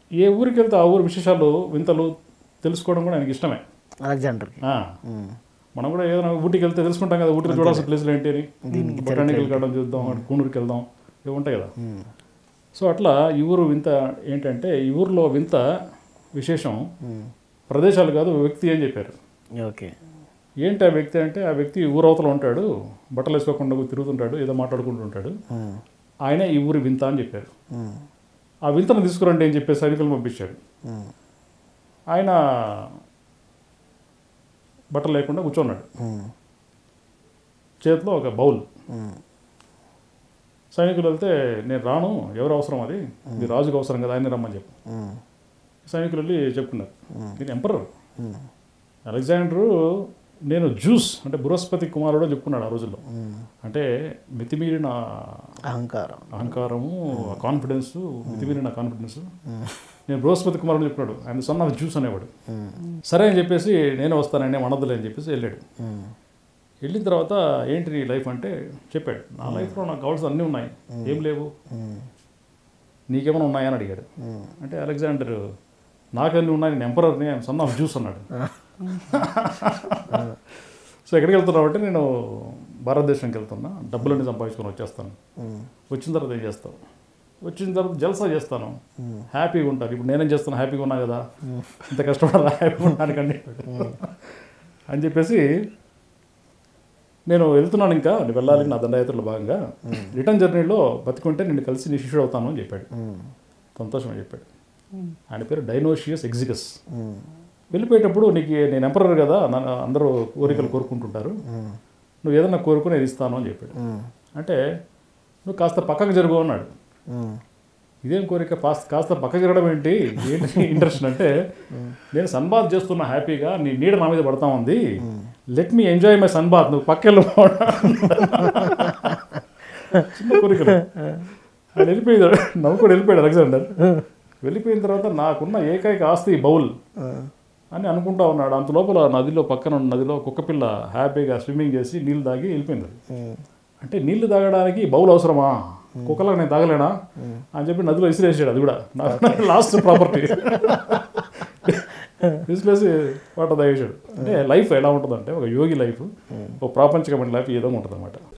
ఏ ఊరికి వెళ్తే ఆ ఊరి విశేషాలు వింతలు తెలుసుకోవడం కూడా ఆయనకి ఇష్టమే అలెగ్జాండర్కి ఆ, మనం కూడా ఏదైనా ఊటీకి వెళ్తే తెలుసుకుంటాం కదా ఊటీలో చూడాల్సిన ప్లేస్లు ఏంటి అని బొటానికల్ గార్డెన్ చూద్దాం అటు కూనూరుకి వెళ్దాం ఇవి ఉంటాయి కదా సో అట్లా ఈ ఊరు వింత ఏంటంటే ఈ ఊరిలో వింత విశేషం ప్రదేశాలు కాదు వ్యక్తి అని చెప్పారు ఓకే ఏంటి ఆ వ్యక్తి అంటే ఆ వ్యక్తి ఊరవతల ఉంటాడు బట్టలు వేసుకోకుండా తిరుగుతుంటాడు ఏదో మాట్లాడుకుంటుంటాడు ఆయన ఈ ఊరి వింత అని చెప్పారు ఆ వింతను తీసుకురండి అని చెప్పి సైనికులు పంపించాడు ఆయన బట్టలు లేకుండా కూర్చున్నాడు చేతిలో ఒక బౌల్ సైనికులు వెళ్తే నేను రాను ఎవరు అవసరం అది ఇది రాజుకు అవసరం కదా ఆయన రమ్మని చెప్పు సైనికులు వెళ్ళి చెప్పుకున్నారు నేను ఎంపరర్ అలెగ్జాండరు నేను జ్యూస్ అంటే బృహస్పతి కుమారుడు అని చెప్పుకున్నాడు ఆ రోజుల్లో అంటే మితిమీరిన అహంకారం అహంకారము కాన్ఫిడెన్స్ మితిమీరిన కాన్ఫిడెన్స్ నేను బృహస్పతి కుమారుడు చెప్పినాడు ఆయన సన్ ఆఫ్ జ్యూస్ అనేవాడు సరే అని చెప్పేసి నేను వస్తానండి మనదులే అని చెప్పేసి వెళ్ళాడు వెళ్ళిన తర్వాత ఏంటి నీ లైఫ్ అంటే చెప్పాడు నా లైఫ్లో నాకు కావాల్సిన అన్నీ ఉన్నాయి ఏం లేవు నీకేమైనా ఉన్నాయా అని అడిగాడు అంటే అలెగ్జాండర్ నాకన్నీ ఉన్నాయి నేను ఎంపరర్ని సన్ ఆఫ్ జ్యూస్ అన్నాడు సో ఎక్కడికి వెళ్తున్నావు అంటే నేను భారతదేశానికి వెళ్తున్నా డబ్బులన్నీ సంపాదించుకొని వచ్చేస్తాను వచ్చిన తర్వాత ఏం చేస్తావు వచ్చిన తర్వాత జల్సా చేస్తాను హ్యాపీగా ఉంటారు ఇప్పుడు నేనేం చేస్తాను హ్యాపీగా ఉన్నా కదా ఇంత కష్టపడాలి హ్యాపీగా ఉన్నానికండి అని చెప్పేసి నేను వెళ్తున్నాను ఇంకా నేను వెళ్ళాలి నా దండయాత్రలో భాగంగా రిటర్న్ జర్నీలో బతికుంటే నేను కలిసి నీ శిష్యుడు అవుతాను అని చెప్పాడు సంతోషం అని చెప్పాడు ఆయన పేరు డైనోషియస్ ఎగ్జిగస్ వెళ్ళిపోయేటప్పుడు నీకు నేను ఎంపరర్ కదా నన్ను అందరూ కోరికలు కోరుకుంటుంటారు నువ్వు ఏదన్నా కోరుకుని నేను ఇస్తాను అని చెప్పాడు అంటే నువ్వు కాస్త పక్కకు జరుగు అన్నాడు ఇదేం కోరిక పాస్ కాస్త పక్క జరగడం ఏంటి ఏంటి ఇంట్రెస్ట్ అంటే నేను సన్బాత్ చేస్తున్నా హ్యాపీగా నీ నీడ నా మీద పడతా ఉంది let me enjoy my sunbath నువ్వు పక్కెళ్ళు చిన్న కోరికలు ఆయన వెళ్ళిపోయాడు నవ్వుకొని వెళ్ళిపోయాడు అలెగ్జాండర్ వెళ్ళిపోయిన తర్వాత నాకున్న ఏకైక ఆస్తి ఈ బౌల్ అని అనుకుంటా ఉన్నాడు అంత లోపల నదిలో పక్కన ఉన్న నదిలో కుక్కపిల్ల హ్యాపీగా స్విమ్మింగ్ చేసి నీళ్ళు తాగి వెళ్ళిపోయింది అది. అంటే నీళ్లు తాగడానికి బౌల్ అవసరమా కుక్కలకు నేను తాగలేనా అని చెప్పి నదిలో విసిరేసాడు అది కూడా నాకు లాస్ట్ ప్రాపర్టీ విసిరేసి వాటర్ తాగేసాడు అంటే లైఫ్ ఎలా ఉంటుందంటే ఒక యోగి లైఫ్ ఒక ప్రాపంచికమైన లైఫ్ ఏదో ఉంటుంది అనమాట